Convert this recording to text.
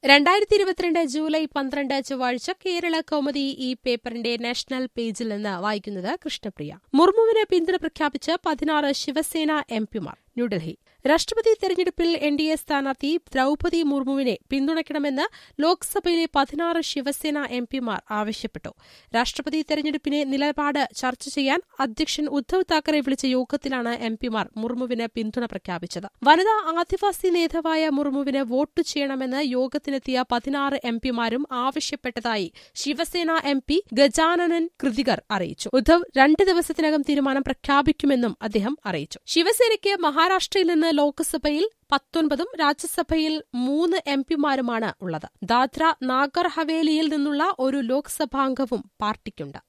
രണ്ടായിരത്തി ഇരുപത്തിരണ്ട് ജൂലൈ പന്ത്രണ്ട് ചൊവ്വാഴ്ച കേരള കൗമുദി ഈ പേപ്പറിന്റെ നാഷണൽ പേജിൽ നിന്ന് വായിക്കുന്നത് കൃഷ്ണപ്രിയ മുർമുവിന് പിന്തുണ പ്രഖ്യാപിച്ച് പതിനാറ് ശിവസേന എംപിമാർ ന്യൂഡൽഹി രാഷ്ട്രപതി തെരഞ്ഞെടുപ്പിൽ എൻ ഡി എ സ്ഥാനാർത്ഥി ദ്രൌപതി മുർമുവിനെ പിന്തുണയ്ക്കണമെന്ന് ലോക്സഭയിലെ പതിനാറ് ശിവസേന എംപിമാർ ആവശ്യപ്പെട്ടു രാഷ്ട്രപതി തെരഞ്ഞെടുപ്പിനെ നിലപാട് ചർച്ച ചെയ്യാൻ അധ്യക്ഷൻ ഉദ്ധവ് താക്കറെ വിളിച്ച യോഗത്തിലാണ് എംപിമാർ മുർമുവിന് പിന്തുണ പ്രഖ്യാപിച്ചത് വനിതാ ആദിവാസി നേതാവായ മുർമുവിന് വോട്ട് ചെയ്യണമെന്ന് യോഗത്തിനെത്തിയ പതിനാറ് എംപിമാരും ആവശ്യപ്പെട്ടതായി ശിവസേന എം പി ഗജാനനൻ കൃതികർ അറിയിച്ചു ഉദ്ധവ് രണ്ട് ദിവസത്തിനകം തീരുമാനം പ്രഖ്യാപിക്കുമെന്നും അദ്ദേഹം അറിയിച്ചു ശിവസേനയ്ക്ക് മഹാരാഷ്ട്രയിൽ നിന്ന് ലോക്സഭയിൽ പത്തൊൻപതും രാജ്യസഭയിൽ മൂന്ന് എംപിമാരുമാണ് ഉള്ളത് ദാദ്ര നാഗർ ഹവേലിയിൽ നിന്നുള്ള ഒരു ലോക്സഭാംഗവും പാർട്ടിക്കുണ്ട്